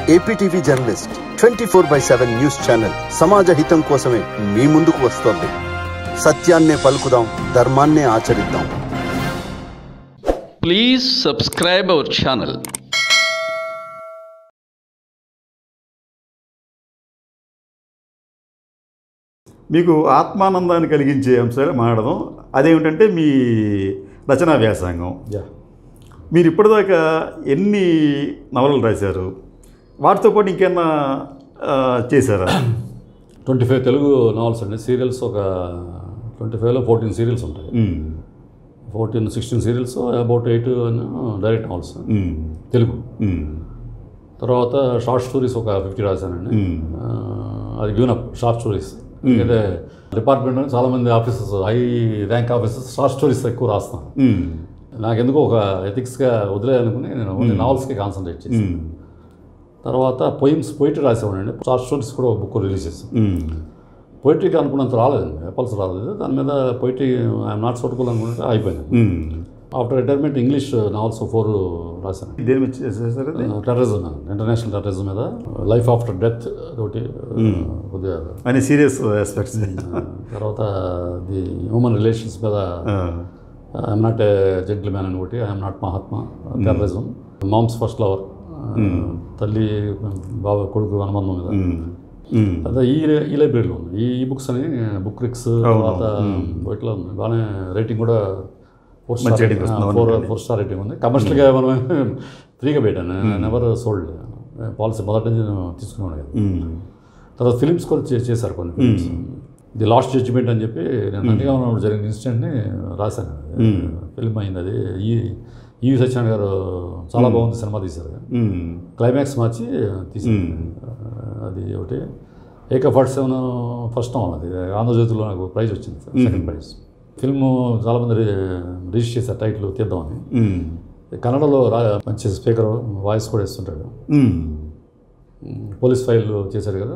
APTV journalist twenty four by seven news channel సమాజ హితం కోసమే మీ ముందుకు వస్తోంది సత్యాన్నే పలుకుదాం ధర్మాన్నే ఆచరిద్దాం Please subscribe our channel. మీకు ఆత్మానందాన్ని కలిగించే అంశాలు మాట్లాడదాం అదేమిటంటే మీ రచనా వ్యాసంగం యా మీరు ఇప్పటిదాకా ఎన్ని నవలలు రాశారు వాటితో పాటు ఇంకేమన్నా ఆ, చేశారా ట్వంటీ ఫైవ్ తెలుగు నావల్స్ అండి సీరియల్స్ ఒక ట్వంటీ ఫైవ్లో ఫోర్టీన్ సీరియల్స్ ఉంటాయి um, fourteen sixteen serials about eight direct novels um, Telugu um, తర్వాత షార్ట్ స్టోరీస్ ఒక ఫిఫ్టీ రాశానండి ఉమ్, ఆ, అది గివన్ అప్ షార్ట్ స్టోరీస్ ఎందుకంటే డిపార్ట్మెంట్లో చాలామంది officers high rank officers short stories ఎక్కువ రాస్తాను ఉమ్, నాకెందుకో ఒక ఎథిక్స్గా వదిలేదనుకుని నేను ఓన్లీ నావల్స్కి కాన్సన్ట్రేట్ చేసి ఉమ్, తర్వాత పొయిమ్స్ పోయిటరీ రాసేవాడండి షార్ట్ స్టోరీస్ కూడా ఒక బుక్ రిలీజ్ చేశాను ఉమ్, పోయిటరీకి అనుకున్నంత రాలేదండి ఎప్పల్స్ రాలేదు దాని మీద పోయిటరీ ఐఎమ్ నాట్ సూటబుల్ అనుకుంటే అయిపోయింది um. After retirement English novels four రాశాను దేని మీద చేశారు అది? టెర్రరిజం ఇంటర్నేషనల్ టెర్రరిజం మీద లైఫ్ ఆఫ్టర్ డెత్ ఒకటి కొద్దిగా అని సీరియస్ ఆస్పెక్ట్స్ తర్వాత ది హ్యూమన్ రిలేషన్స్ మీద I'm not a gentleman అని ఒకటి I'm not Mahatma terrorism mom's first lover తల్లి బాబా కొడుకు అనుబంధం మీద అదే ఈ ఈ లైబ్రరీలో ఉంది ఈ ఈ బుక్స్ అని బుక్ రిక్స్ తర్వాత వీటిలో ఉంది బాగానే రేటింగ్ కూడా ఫోర్ స్టార్ మంచి rating వస్తుంది, ఫోర్ ఫోర్ స్టార్ రేటింగ్ ఉంది కమర్షియల్గా మనం ఫ్రీగా పెట్టాను నెవర్ సోల్డ్ పాలసీ మొదటి నుంచి నేను తీసుకున్నాను కదా తర్వాత ఫిలిమ్స్ కూడా చే- చేశారు కొన్ని ఫిలిమ్స్ ది లాస్ట్ జడ్జిమెంట్ అని చెప్పి నేను నందిగా ఉన్నప్పుడు జరిగిన ఇన్సిడెంట్ని రాశాను ఫిల్మ్ అయింది అది ఈ ఈవి సత్యనారాయణ గారు చాలా బాగుంది సినిమా తీశారు క్లైమాక్స్ మార్చి తీసాను అది ఒకటి ఏక ఫార్టీ సెవెన్ ఫస్ట్ టైం అది ఆంధ్రజ్యోతిలో నాకు ప్రైజ్ వచ్చింది సెకండ్ ప్రైజ్ ఫిల్మ్ చాలామంది రి- రిజిస్టర్ చేశారు టైటిల్ తీద్దామని కన్నడలో రా మంచి స్పీకర్ వాయిస్ కూడా ఇస్తుంటాడు పోలీస్ ఫైల్ చేశాడు కదా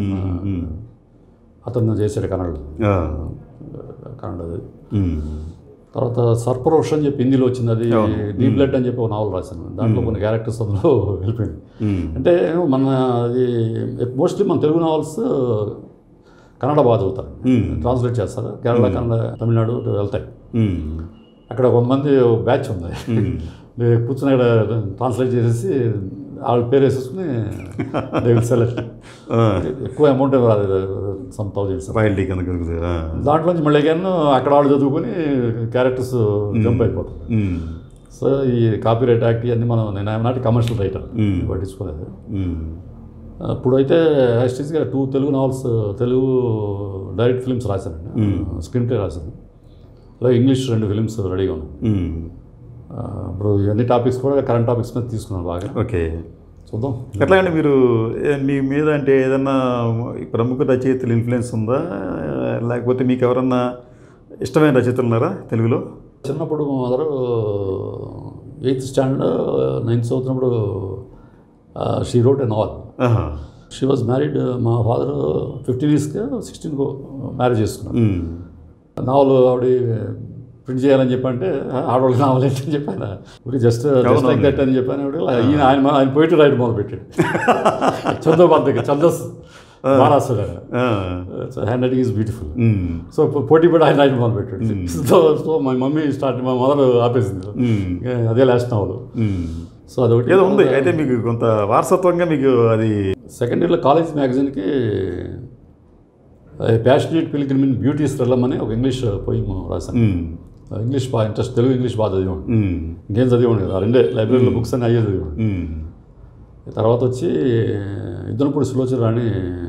అతను చేశాడు కన్నడలో కన్నడది తర్వాత సర్పరోష్ అని చెప్పి హిందీలో వచ్చింది అది డీప్ బ్లడ్ అని చెప్పి ఒక నావల్ రాశాను దాంట్లో కొన్ని క్యారెక్టర్స్ అందులో వెళ్ళిపోయింది అంటే మన అది మోస్ట్లీ మన తెలుగు నావల్స్ కన్నడ బాగా చదువుతారు ట్రాన్స్లేట్ చేస్తారు కేరళ కన్నడ తమిళనాడు వెళ్తాయి అక్కడ కొంతమంది బ్యాచ్ ఉంది నేను కూర్చుని అక్కడ ట్రాన్స్లేట్ చేసేసి వాళ్ళ పేరు వేసేసుకుని దే విల్ సెలెక్ట్ ఎక్కువ అమౌంట్ రాదు సమ్ థౌజండ్స్ రాయల్టీ కింద కనుక దాంట్లోంచి మళ్ళీ again అక్కడ వాళ్ళు చదువుకొని క్యారెక్టర్స్ జంప్ అయిపోతారు సో ఈ కాపీ రైట్ యాక్ట్ ఇవన్నీ మనం నేను ఐఎమ్ నాట్ కమర్షియల్ రైటర్ పట్టించుకోలేదు అప్పుడైతే హైస్టీస్గా two Telugu novels Telugu direct films రాశానండి స్క్రీన్ ప్లే రాశాను అలాగే ఇంగ్లీష్ రెండు ఫిల్మ్స్ రెడీగా ఉన్నాయి ఆ, ఇప్పుడు ఇవన్నీ టాపిక్స్ కూడా కరెంట్ టాపిక్స్ మీద తీసుకున్నాను బాగా ఓకే చూద్దాం ఎట్లా అంటే మీరు ఏ- మీ మీద అంటే ఏదన్నా ప్రముఖ రచయితలు ఇన్ఫ్లుయెన్స్ ఉందా లేకపోతే మీకు ఎవరన్నా ఇష్టమైన రచయితలు ఉన్నారా తెలుగులో చిన్నప్పుడు మా మదరు ఎయిత్ స్టాండర్డ్ నైన్త్ చదువుతున్నప్పుడు షీ రోట్ ఎ నావల్ ఆహా. షీ వాజ్ మ్యారీడ్ మా ఫాదర్ ఫిఫ్టీన్ ఇయర్స్కి సిక్స్టీన్కు మ్యారేజ్ చేసుకున్నాను మ్మ్. నావల్ ఆవిడ ప్రింట్ చేయాలని చెప్పంటే ఆడవాళ్ళకి నావల్ ఏంటని చెప్పాను ఇప్పుడు జస్ట్ జస్ట్ లైక్ దట్ అని చెప్పాను ఆవిడ ఈయన ఆయన ఆయన పోయిட்டு రైట్ మొదలు పెట్టాడు చందో పద్ధతి చందస్ మహారాష్ట్ర ఆ. Handwriting is beautiful hmm. So పోటీ పడి ఆయన రైట్ మొదలు పెట్టాడు సో సో మా మమ్మీ స్టార్ట్ మా మదర్ ఆపేసింది ఇంకా అదే లాస్ట్ నావల్ మ్మ్. సో అదొకటి ఏదో ఉంది అయితే మీకు కొంత వారసత్వంగా మీకు అది సెకండ్ ఇయర్లో కాలేజ్ మ్యాగజైన్కి ప్యాషనేట్ పిలిగ్రిమ్ ఇన్ బ్యూటీస్ వెళ్ళమని ఒక ఇంగ్లీష్ పోయిం రాశాను మ్మ్. ఇంగ్లీష్ బాగా ఇంట్రెస్ట్ తెలుగు ఇంగ్లీష్ బాగా చదివాడు మ్మ్. ఇంకేం చదివాడు కదా ఆ రెండే లైబ్రరీలో బుక్స్ అన్ని అయ్యే చదివాడు మ్మ్. తర్వాత వచ్చి ఇద్దరుపూడి సులోచన అని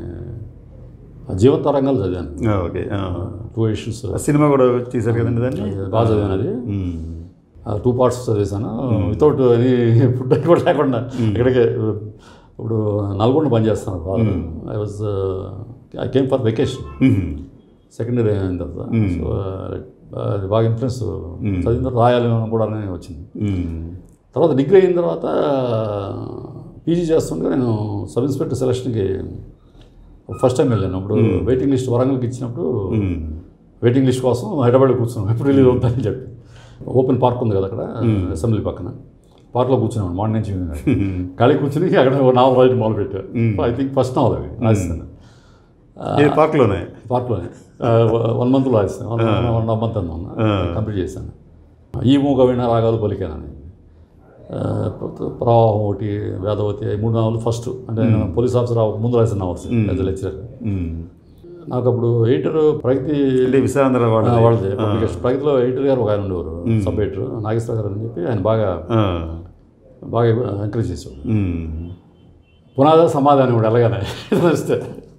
జీవత రంగాలు చదివాను ఆ, ఓకే ఆ. టూ ఎడిషన్స్ ఆ సినిమా కూడా చేశారు కదండి దాన్ని బాగా చదివాను అది మ్మ్. టూ పార్ట్స్ చదివేశాను వితౌట్ ఎనీ ఫుడ్ కూడా లేకుండా ఇక్కడికే ఇప్పుడు నల్గొండ పనిచేస్తాను I was I came for vacation hmm. Second year అయిన తర్వాత సో అది బాగా ఇన్ఫ్లుయెన్స్ చదివిన తర్వాత రాయాలి అని కూడా అని వచ్చింది మ్మ్. తర్వాత డిగ్రీ అయిన తర్వాత పీజీ చేస్తుంటే నేను సబ్ ఇన్స్పెక్టర్ సెలక్షన్కి ఫస్ట్ టైం వెళ్ళాను అప్పుడు వెయిటింగ్ లిస్ట్ వరంగల్కి ఇచ్చినప్పుడు మ్మ్. వెయిటింగ్ లిస్ట్ కోసం హైదరాబాద్లో కూర్చున్నాం ఎప్పుడు రిలీజ్ అవుతుందని చెప్పి ఓపెన్ పార్క్ ఉంది కదా అక్కడ అసెంబ్లీ పక్కన పార్క్లో కూర్చున్నాను మార్నింగ్ నుంచి ఈవినింగ్ దాకా. ఖాళీ కూర్చుని అక్కడ ఒక నావల్ రాయటం మొదలు పెట్టాను ఐ థింక్ ఫస్ట్ నావల్ అది రాస్తాను ఇది పార్క్లోనే పార్క్లోనే వన్ మంత్లో రాస్తాను వన్ వన్ హాఫ్ మంత్ అన్నా కంప్లీట్ చేశాను ఈ మూగ విన రాగాలు పలికానని ఆ, ప్రవాహం ఒకటి వేదవతి ఈ మూడు నావలు ఫస్ట్ అంటే నేను పోలీస్ ఆఫీసర్ అవ్వక ముందు రాసిన నావల్స్ యాజ్ లెక్చరర్ ఉమ్. నాకు అప్పుడు ఎయిటర్ ప్రగతి అంటే విశాలంధ్ర ఆ, వాళ్ళది వాళ్ళది పబ్లికేషన్ ప్రగతిలో ఎడిటర్ గారు ఒక ఆయన ఉండేవారు సబ్ ఎడిటర్ నాగేశ్వర గారు అని చెప్పి ఆయన బాగా ఆ. బాగా ఎంకరేజ్ చేసేవాడు ఉమ్. పునాది సమాధానం ఇప్పుడు ఎలాగనే వస్తే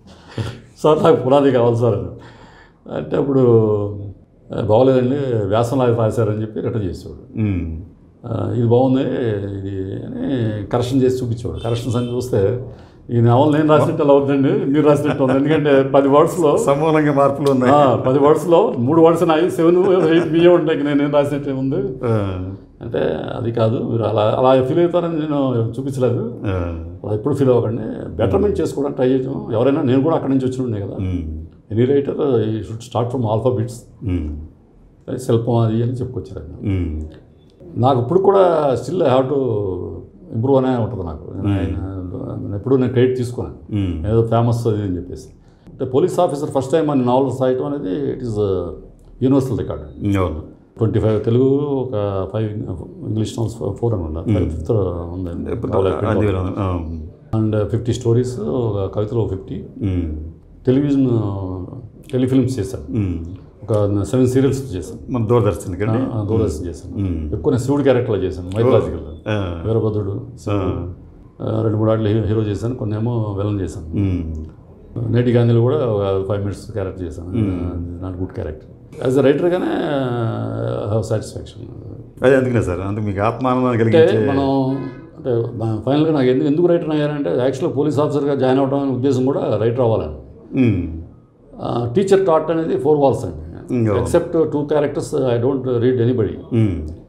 సార్ నాకు పునాది కావాలి సార్ అని అంటే అప్పుడు "ఆ, బాగోలేదండి వ్యాసం లాగా రాశారని చెప్పి రిటర్న్ చేసేవాడు ఉమ్. "ఆ, ఇది బాగుంది ఇది అని కరెక్షన్ చేసి చూపించేవాడు కరెక్షన్స్ అని చూస్తే ఈ నవల్ నేను రాసినట్టు ఎలా అవుతుందండి మీరు రాసినట్టు ఉంది ఎందుకంటే పది వర్డ్స్లో సమూలంగా మార్పులు ఉన్నాయి ఆ, పది వర్డ్స్లో మూడు వర్డ్స్ నాయి సెవెన్ ఎయిట్ బియ్యం ఉంటాయి నేను ఏం రాసినట్టు ఏముంది ఆ. అంటే అది కాదు మీరు అలా అలా ఫీల్ అవుతారని నేను చూపించలేదు ఆ. అలా ఎప్పుడు ఫీల్ అవ్వకండి బెటర్మెంట్ చేసుకోవడానికి ట్రై చేయడం ఎవరైనా నేను కూడా అక్కడి నుంచి వచ్చిన ఉండే కదా um. Any writer he should start from alphabets um. శిల్పం అది అని చెప్పుకొచ్చారు ఆయన. ఉమ్. నాకు ఇప్పుడు కూడా still I have to improve అనే ఉంటుంది నాకు నేను ఆయన- నేను ఎప్పుడు నేను క్రెడిట్ తీసుకున్నాను ఉమ్. ఏదో ఫేమస్ అది అని చెప్పేసి అంటే పోలీస్ ఆఫీసర్ ఫస్ట్ టైం మన నావల్స్ రాయటం అనేది ఇట్ ఈస్ యూనివర్సల్ రికార్డ్ అవును ట్వంటీ ఫైవ్ తెలుగు ఒక ఫైవ్ ఇంగ్లీష్ నావల్స్ ఫోర్ అని ఉండాలి ఫిఫ్త్ ఉంది అందువల్ల ఆ. అండ్ ఫిఫ్టీ స్టోరీస్ ఒక కవితలు ఫిఫ్టీ ఉమ్. టెలివిజన్ టెలిఫిల్మ్స్ చేశాను ఉమ్. ఒక సెవెన్ సీరియల్స్ చేశాను మన దూరదర్శన్ కండి ఆ, దూరదర్శన్ చేశాను ఎక్కువ నేను శివుడు క్యారెక్టర్లో చేశాను మైథలాజికల్ ఆ. వీరభద్రుడు శివుడు. ఆ, రెండు మూడు ఆటలు హీరో చేశాను కొన్ని ఏమో విలన్ చేశాను ఉమ్. నేటి గాంధీలో కూడా ఒక ఫైవ్ మినిట్స్ క్యారెక్టర్ చేశాను not good character as a రైటర్గానే హ్యావ్ సాటిస్ఫాక్షన్ అదే అందుకనే సార్ అందుకు మీకు ఆత్మానందాన్ని అంటే కలిగించే మనం అంటే ఫైనల్గా నాకు ఎందుకు ఎందుకు రైటర్ అయ్యారంటే యాక్చువల్గా పోలీస్ ఆఫీసర్గా జాయిన్ అవ్వడం అనే ఉద్దేశం కూడా రైటర్ అవ్వాలని ఉమ్. టీచర్ టాట్ అనేది ఫోర్ వాల్స్ అండి Mm, yeah. Except two characters I don't read anybody um.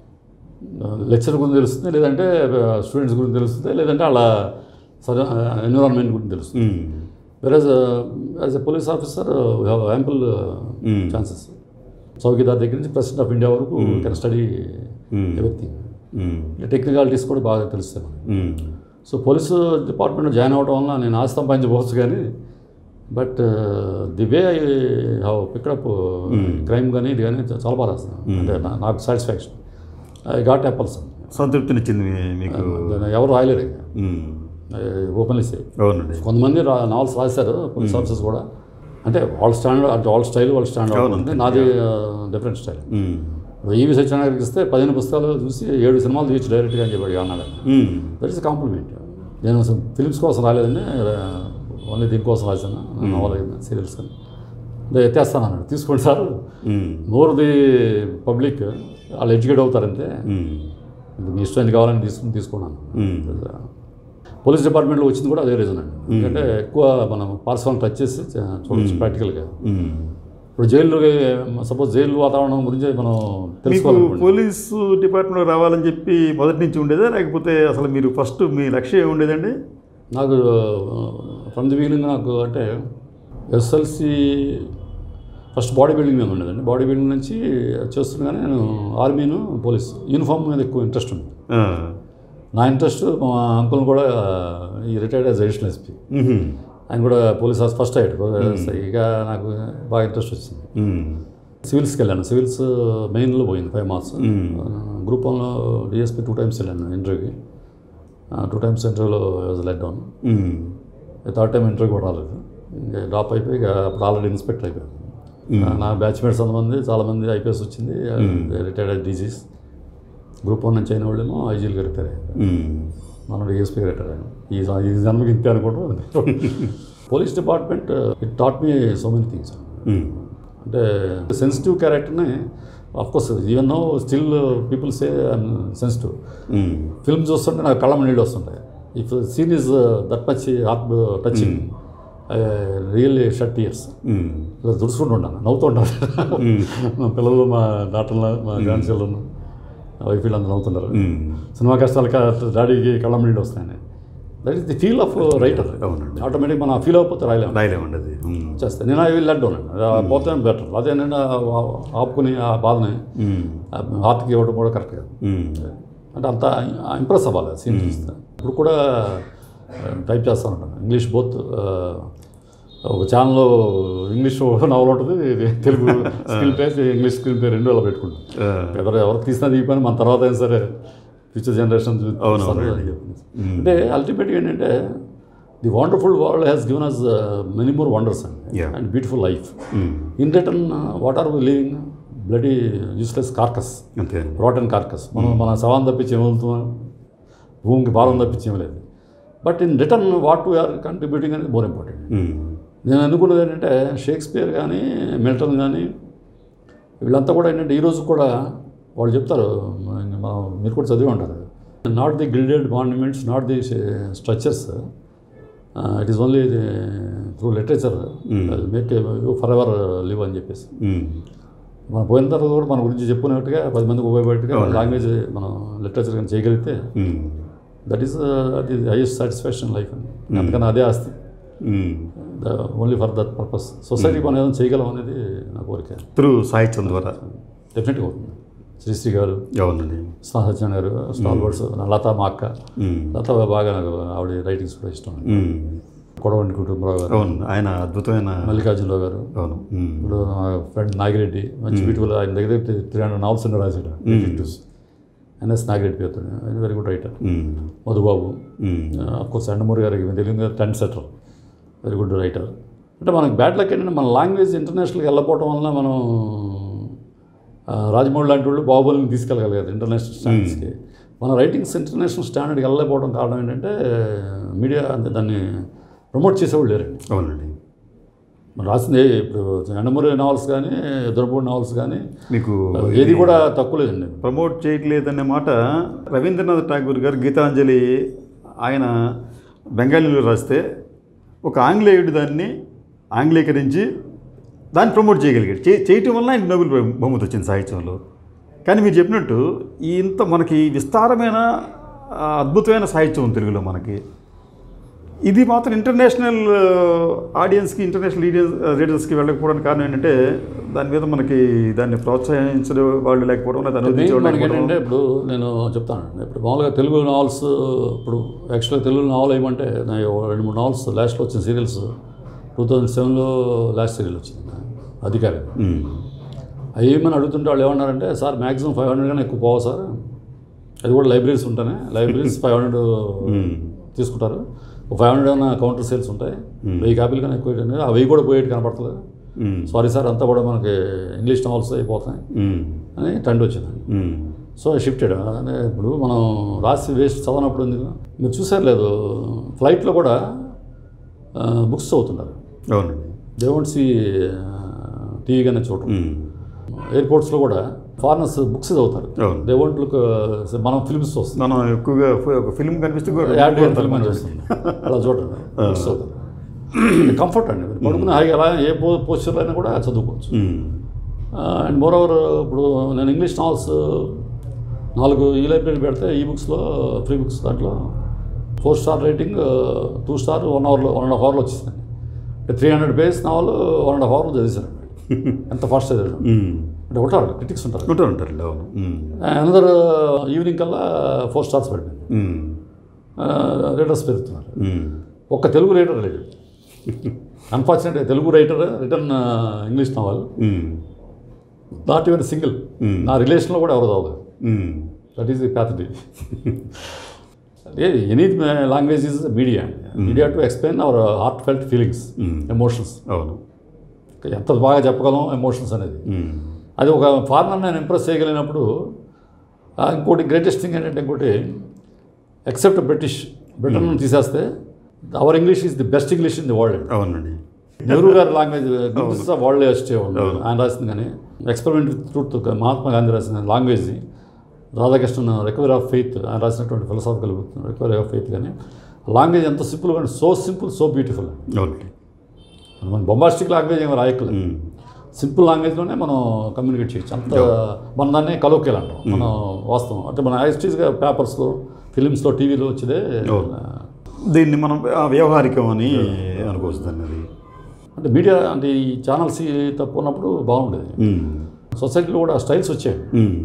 Lecture గురించి తెలుస్తుంది లేదంటే స్టూడెంట్స్ గురించి తెలుస్తుంది లేదంటే వాళ్ళ ఎన్విరాన్మెంట్ గురించి తెలుస్తుంది um. Whereas as a police officer have ample Mm. Chances chowkidar దగ్గర నుంచి ప్రెసిడెంట్ ఆఫ్ ఇండియా వరకు can study Mm. Everything um. Technicalities కూడా బాగా తెలుస్తాయి మనకి ఉమ్. సో పోలీసు డిపార్ట్మెంట్లో జాయిన్ అవ్వడం వల్ల నేను ఆస్తి సంపాదించవచ్చు కానీ but the way I have pick up crime కానీ ఇది కానీ చాలా బాగా రాస్తాను అంటే నా- నాకు సాటిస్ఫాక్షన్ ఐ గాట్ యాపల్స్ సంతృప్తినిచ్చింది మీ- మీకు ఎవరు రాయలేరు ఇక. ఉమ్. ఓపెన్లీ సే అవునండి కొంతమంది రా నావల్స్ రాశారు పోలీస్ ఆఫీసర్స్ కూడా అంటే వాళ్ళ స్టాండర్డ్ అంటే వాళ్ళ స్టైల్ వాళ్ళ స్టాండర్డ్ ఉంటుంది నాది డిఫరెంట్ స్టైల్ ఉమ్. ఈవి సత్యనారాయణకి ఇస్తే పదిహేను పుస్తకాలు చూసి ఏడు సినిమాలు తీసి డైరెక్ట్గా అని చెప్పాడు అన్నాడు ఉమ్. దట్ ఈస్ కాంప్లిమెంట్ నేను అసలు ఫిలిమ్స్ కోసం రాలేదండి ఓన్లీ దీనికోసం రాశాను నవల సీరియల్స్ కానీ అంటే ఎత్తేస్తాను అన్నాడు తీసుకోండి sir um. More the public వాళ్ళు ఎడ్యుకేట్ అవుతారంటే ఉమ్. ఇది మీ ఇష్టం కావాలని తీసుకుని తీసుకున్నాను ఉమ్. పోలీస్ డిపార్ట్మెంట్లో వచ్చింది కూడా అదే రీజన్ అండి ఎందుకంటే ఎక్కువ మనం పార్సల్ టచ్ చేసి చ- చూడొచ్చు ప్రాక్టికల్గా ఉమ్. ఇప్పుడు జైల్లో సపోజ్ జైలు వాతావరణం గురించి మనం మీకు తెలుసుకోవాలనుకోండి పోలీసు డిపార్ట్మెంట్ రావాలని చెప్పి మొదటి నుంచి ఉండేదా లేకపోతే అసలు మీరు ఫస్ట్ మీ లక్ష్యం ఏమి ఉండేదండి నాకు ఫ్రమ్ ది బిగినింగ్ నాకు అంటే ఎస్ఎల్సి ఫస్ట్ బాడీ బిల్డింగ్ మీద ఉండేదండి బాడీ బిల్డింగ్ నుంచి చేస్తుండగానే నేను ఆర్మీను పోలీస్ యూనిఫామ్ మీద ఎక్కువ ఇంట్రెస్ట్ ఉంది ఆ. నా ఇంట్రెస్ట్ మా అంకుల్ కూడా ఈ రిటైర్డ్ యాజ్ అడిషనల్ ఎస్పీ ఉహుం. ఆయన కూడా పోలీస్ ఆఫీస్ ఫస్ట్ అయ్యాడు ఇక నాకు బాగా ఇంట్రెస్ట్ వచ్చింది ఉమ్. సివిల్స్కి వెళ్ళాను సివిల్స్ మెయిన్లో పోయింది ఫైవ్ మార్క్స్ గ్రూప్ వన్లో డిఎస్పీ టూ టైమ్స్ వెళ్ళాను ఇంటర్వ్యూకి టూ టైమ్స్ ఇంటర్వ్యూలో was let down um. Third time interview కూడా రాలేదు ఇంకా డ్రాప్ అయిపోయి ఇక అప్పుడు ఆల్రెడీ ఇన్స్పెక్టర్ అయిపోయాను నా బ్యాచ్మేట్స్ కొంతమంది చాలామంది ఐపీఎస్ వచ్చింది రిటైర్డ్ డీజీస్ గ్రూప్ వన్ నుంచి అయిన వాళ్ళేమో ఐజీలుగా రిటైర్ అయ్యారు ఉమ్. మనం డిఎస్పీగా రిటైర్ అయ్యాను ఈ ఈ జన్మకి ఇంతే అనుకుంటాం police department it taught me so many things um. అంటే సెన్సిటివ్ క్యారెక్టర్ని course even no still people say sensitive um. Film చూస్తుంటే నాకు కళ్ళ నీళ్ళు వస్తుంటాయి if scene is that much heart touching really shed tears um. ఇలా దుడుచుకుంటూ ఉంటాను నవ్వుతుంటాను మా పిల్లలు మా డాక్టర్లు మా గ్రాండ్ చిల్డ్రన్ వైఫ్ వీళ్ళందరూ నవ్వుతుంటారు ఉమ్. సినిమా కష్టాలు డాడీకి కళ్ళ నీళ్ళు వస్తాయని that is the feel of writer అవునండి. ఆటోమేటిక్ మనం ఫీల్ అవ్వకపోతే రాయలేము రాయలేమండి అది ఉమ్. చేస్తాను నేను ఐ విల్ లెట్ డౌన్ అండి అది పోతే బెటర్ అదే నేను ఆ- ఆపుకుని ఆ బాధని ఉమ్. హార్ట్కి ఇవ్వడం కూడా కరెక్ట్ కాదు ఉమ్. అంటే అంత ఇంప్రెస్ అవ్వాలి సీన్ చూస్తే ఇప్పుడు కూడా టైప్ చేస్తూ ఉంటాను ఇంగ్లీష్ బోత్ ఒక ఛానల్లో ఇంగ్లీష్ నవల్ ఉంటుంది Telugu screenplay English screenplay రెండు అలా పెట్టుకుంటాం ఎవరు ఎవరు తీసినా దిగిపోయినా మన తర్వాత అయినా సరే ఫ్యూచర్ జనరేషన్ అంటే అల్టిమేట్గా ఏంటంటే the wonderful world has given us many more wonders and Yeah. And beautiful life in return what are we living bloody useless carcass అంతే రాటన్ కార్కస్ మనం మన సవాన్ తప్పించి ఏమవుతున్నాం భూమికి భారం తప్పించి ఏం లేదు but in return what we are contributing అనేది మోర్ ఇంపార్టెంట్ నేను అనుకున్నది ఏంటంటే షేక్స్పియర్ కానీ మిల్టన్ కానీ వీళ్ళంతా కూడా ఏంటంటే ఈరోజు కూడా వాళ్ళు చెప్తారు మన- మనం మీరు కూడా చదివి ఉంటారు not the gilded monuments not the structures it is only through literature make forever live అని చెప్పేసి మనం పోయిన తర్వాత కూడా మన గురించి చెప్పుకునేట్టుగా పది మందికి ఉపయోగపడేట్టుగా లాంగ్వేజ్ మనం లిటరేచర్ కానీ చేయగలిగితే దట్ ఈస్ అది హైయెస్ట్ సాటిస్ఫాక్షన్ లైఫ్ అని అందుకని అదే ఆస్తి ఓన్లీ ఫర్ దట్ పర్పస్ సొసైటీకి మనం ఏదైనా చేయగలం అనేది నా కోరిక త్రూ సాహిత్యం ద్వారా డెఫినెట్గా అవుతుంది శ్రీశ్రీ గారు అవునండి స్నా సత్యనారాయణ గారు స్టాల్ వర్డ్స్ లత మా అక్క మ్మ్. లత బాగా నాకు ఆవిడ రైటింగ్స్ కూడా ఇష్టం మ్మ్. కొడవండి కుటుంబరావు గారు అవును ఆయన అద్భుతమైన మల్లికార్జునరావు గారు అవును మ్మ్. ఇప్పుడు నా ఫ్రెండ్ నాగిరెడ్డి మంచి బ్యూటిఫుల్ ఆయన దగ్గర త్రీ హండ్రెడ్ నావల్స్ ఉండే రాశాడు డిటెక్టివ్స్ ఎన్ఎస్ నాగిరెడ్డి పేరుతో ఆయన very good writer hmm. Madhubabu hmm. Course Yandamoori గారికి మీకు తెలియదు కదా trendsetter very good writer అంటే మనకి బ్యాడ్ లక్ ఏంటంటే మన లాంగ్వేజ్ ఇంటర్నేషనల్కి వెళ్ళకపోవడం వలన మనం ఆ, రాజమౌళి లాంటి వాళ్ళు బాహుబలిని తీసుకెళ్ళగలిగారు ఇంటర్నేషనల్ స్టాండర్డ్స్కి మన రైటింగ్స్ ఇంటర్నేషనల్ స్టాండర్డ్కి వెళ్ళలేకపోవడం కారణం ఏంటంటే మీడియా అంటే దాన్ని ప్రమోట్ చేసేవాళ్ళు లేరండి అవునండి మనం రాసింది ఇప్పుడు ఎండమూరి నావల్స్ కానీ దొరపూడి నావల్స్ కానీ మీకు ఏది కూడా తక్కువ లేదండి ప్రమోట్ చేయట్లేదనే మాట రవీంద్రనాథ్ ఠాగూర్ గారు గీతాంజలి ఆయన బెంగాలీలో రాస్తే ఒక ఆంగ్లేయుడు దాన్ని ఆంగ్లీకరించి దాన్ని ప్రమోట్ చేయగలిగాడు చే చేయటం వల్ల ఆయన నోబెల్ బహుమతి వచ్చింది సాహిత్యంలో కానీ మీరు చెప్పినట్టు ఈ ఇంత మనకి విస్తారమైన ఆ, అద్భుతమైన సాహిత్యం ఉంది తెలుగులో మనకి ఇది మాత్రం ఇంటర్నేషనల్ ఆడియన్స్కి ఇంటర్నేషనల్ రీడర్స్ రీడర్స్కి వెళ్ళకపోవడానికి కారణం ఏంటంటే దాని మీద మనకి దాన్ని ప్రోత్సహించే వాళ్ళు లేకపోవడం లేదా అనువదించే మెయిన్ వాళ్ళు మనకి లేకపోవడం ఏంటంటే ఇప్పుడు నేను చెప్తానండి ఇప్పుడు మామూలుగా తెలుగు నావల్స్ ఇప్పుడు యాక్చువల్గా తెలుగు నావల్ ఏమంటే నా ఓ రెండు మూడు నావల్స్ లాస్ట్లో వచ్చిన సీరియల్స్ టూ థౌజండ్ సెవెన్లో లాస్ట్ సీరియల్ వచ్చింది అధికారి మ్మ్. అవి ఏమని అడుగుతుంటే వాళ్ళు ఏమన్నారంటే సార్ మ్యాక్సిమం ఫైవ్ హండ్రెడ్ కానీ ఎక్కువ పోవా సార్ అది కూడా లైబ్రరీస్ ఉంటానే లైబ్రరీస్ ఫైవ్ హండ్రెడ్ తీసుకుంటారు ఫైవ్ హండ్రెడ్ అన్న కౌంటర్ సేల్స్ ఉంటాయి వెయ్యి కాపీలు కానీ ఎక్కువ ఏంటంటే అవి కూడా పోయేటి కనపడతలేదు మ్మ్. సారీ సార్ అంతా కూడా మనకి ఇంగ్లీష్ నావల్స్ అయిపోతాయి మ్మ్. అని ట్రెండ్ వచ్చింది మ్మ్. సో షిఫ్టెడ్ అంటే ఇప్పుడు మనం రాసి వేస్ట్ చదవనప్పుడు ఎందుకు మీరు చూసారు లేదు ఫ్లైట్లో కూడా బుక్స్ చదువుతున్నారు అవునండి దే వోంట్ సి టీవీ కానీ చూడటం మ్మ్. ఎయిర్పోర్ట్స్లో కూడా ఫారినర్స్ బుక్స్ చదువుతారు అవును. దే వోంట్ లుక్ మనం ఫిల్మ్స్ చూస్తాం మనం ఎక్కువగా ఫి- ఒక ఫిల్మ్ కనిపిస్తే కూడా యాడ్ ఫిల్మ్ అని చూస్తాం అలా చూడండి బుక్స్ చదువుతారు కంఫర్ట్ అండి మీరు పడుకున్న హాయిగా అలా ఏ పో పోస్చర్లో అయినా కూడా చదువుకోవచ్చు మ్మ్. అండ్ మోర్ ఓవర్ ఇప్పుడు నేను ఇంగ్లీష్ నావల్స్ నాలుగు ఈ లైబ్రరీ పెడితే ఈ బుక్స్లో ఫ్రీ బుక్స్ దాంట్లో four star rating two star one అవర్లో వన్ అండ్ హాఫ్ అవర్లో వచ్చేసింది అంటే three hundred pages novel one and half అవర్లో చదివేశారండి ఎంత ఫాస్ట్ చదివారు మ్మ్. అంటే ఉంటారు క్రిటిక్స్ ఉంటారు ఉంటారు ఉంటారండి అవును మ్మ్. అనదర్ ఈవినింగ్ కల్లా ఫోర్ స్టార్స్ పడిపోయింది మ్మ్. రైటర్స్ పెరుగుతున్నారు మ్మ్. ఒక్క తెలుగు రైటర్ లేడు unfortunate Telugu writer return English novel hmm. Not even single నా రిలేషన్లో కూడా ఎవరు చదవలేదు hmm. That is the pathetic any language is media media to explain our heartfelt feelings emotions అవును ఎంత బాగా చెప్పగలం ఎమోషన్స్ అనేది మ్మ్. అది ఒక ఫారినర్ నేను ఇంప్రెస్ చేయగలిగినప్పుడు ఆ, ఇంకోటి గ్రేటెస్ట్ థింగ్ ఏంటంటే ఇంకోటి ఎక్సెప్ట్ బ్రిటిష్ బ్రిటన్ తీసేస్తే our English is the best English in the world అవునండి నెహ్రూ గారి language glimpses of world history ఆయన రాసింది కానీ experiment with truth Mahatma Gandhi రాసిన language Radhakrishnan recovery of faith ఆయన రాసినటువంటి ఫిలసాఫికల్ రికవరీ ఆఫ్ ఫెయిత్ కానీ లాంగ్వేజ్ ఎంత సింపుల్ కానీ సో సింపుల్ సో బ్యూటిఫుల్ అవునండి మన బొంబాస్టిక్ లాంగ్వేజ్ ఏమి రాయక్కలేదు మ్మ్. సింపుల్ లాంగ్వేజ్లోనే మనం కమ్యూనికేట్ చేయొచ్చు అంత మన దాన్ని కలోకేల్ అంటాం మనం వాస్తవం అంటే మన యాక్స్టీస్గా పేపర్స్లో ఫిలిమ్స్లో టీవీలో వచ్చేదే దీన్ని మనం ఆ, వ్యవహారికం అని అనుకోవచ్చు దాన్ని అది అంటే మీడియా అంటే ఈ ఛానల్స్ తప్పు ఉన్నప్పుడు బాగుండేది మ్మ్. సొసైటీలో కూడా స్టైల్స్ వచ్చాయి మ్మ్.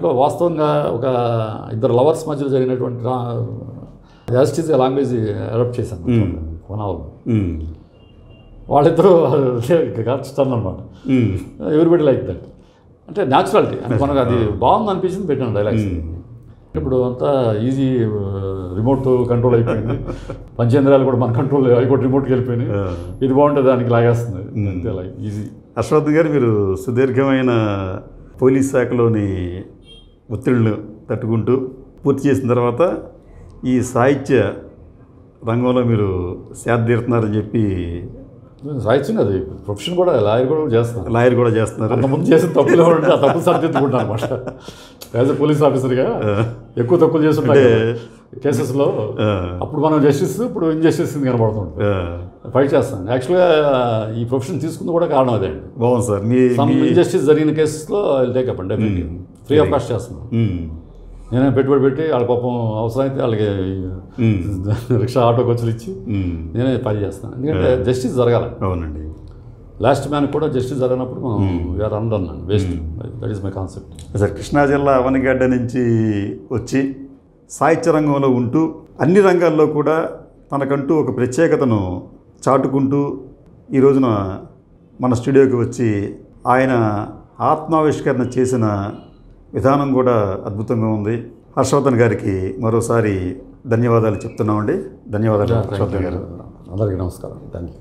లో వాస్తవంగా ఒక ఇద్దరు లవర్స్ మధ్యలో జరిగినటువంటి యాస్టిజ్ లాంగ్వేజ్ అడాప్ట్ చేశాను కొనాలి ఉమ్. వాళ్ళిద్దరూ స్టన్ అనమాట ఉమ్. ఎవ్రీబడి లైక్ దట్ అంటే న్యాచురాలిటీ అంటే మనకు అది బాగుంది అనిపించింది పెట్టాను డైలాగ్స్ ఇప్పుడు అంతా ఈజీ రిమోట్ కంట్రోల్ అయిపోయింది పంచేంద్రాలు కూడా మన కంట్రోల్ అయిపోయి రిమోట్కి వెళ్ళిపోయినాయి ఇది బాగుంటుంది దానికి లాగేస్తుంది అంతే అలా ఈజీ హర్షవర్ధన్ గారు మీరు సుదీర్ఘమైన పోలీస్ శాఖలోని ఒత్తిళ్లను తట్టుకుంటూ పూర్తి చేసిన తర్వాత ఈ సాహిత్య రంగంలో మీరు సేద తీరుతున్నారని చెప్పి సాహిత్యం అది ప్రొఫెషన్ కూడా లాయర్ కూడా చేస్తాను లాయర్ కూడా చేస్తున్నారు అంతకుముందు చేసిన తప్పులు ఉంటే ఆ తప్పులు సరిదిద్దుకుంటాను అనమాట యాజ్ ఎ పోలీస్ ఆఫీసర్గా ఎక్కువ తప్పులు చేస్తుంటే కేసెస్లో అప్పుడు మనం జస్టిస్ ఇప్పుడు ఇన్జస్టిస్ కనబడుతుంటుంది ఆ, ఫైట్ చేస్తాను యాక్చువల్గా ఈ ప్రొఫెషన్ తీసుకుంది కూడా కారణం అదే అండి బాగుంది సార్ మీ సమ్ మీ- ఇన్జస్టిస్ జరిగిన కేసెస్లో టేక్ అప్ అండి ఫ్రీ ఆఫ్ కాస్ట్ చేస్తున్నాను ఉమ్. నేనే పెట్టుబడి పెట్టి వాళ్ళ పాపం అవసరమైతే వాళ్ళకి రిక్షా ఆటో ఖర్చులు ఇచ్చి ఉమ్. నేనే పని చేస్తాను ఎందుకంటే జస్టిస్ జరగాలి అవునండి లాస్ట్ మ్యాన్ కూడా జస్టిస్ జరగనప్పుడు మనం వీఆర్ అన్డన్ అండి waste that is my concept sir Krishna జిల్లా అవనిగడ్డ నుంచి వచ్చి సాహిత్య రంగంలో ఉంటూ అన్ని రంగాల్లో కూడా తనకంటూ ఒక ప్రత్యేకతను చాటుకుంటూ ఈ రోజున మన స్టూడియోకి వచ్చి ఆయన ఆత్మావిష్కరణ చేసిన విధానం కూడా అద్భుతంగా ఉంది హర్షవర్ధన్ గారికి మరోసారి ధన్యవాదాలు చెప్తున్నామండి ధన్యవాదాలు హర్షవర్ధన్ గారు అందరికీ నమస్కారం thank you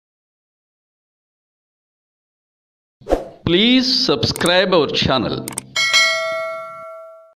Please subscribe our channel.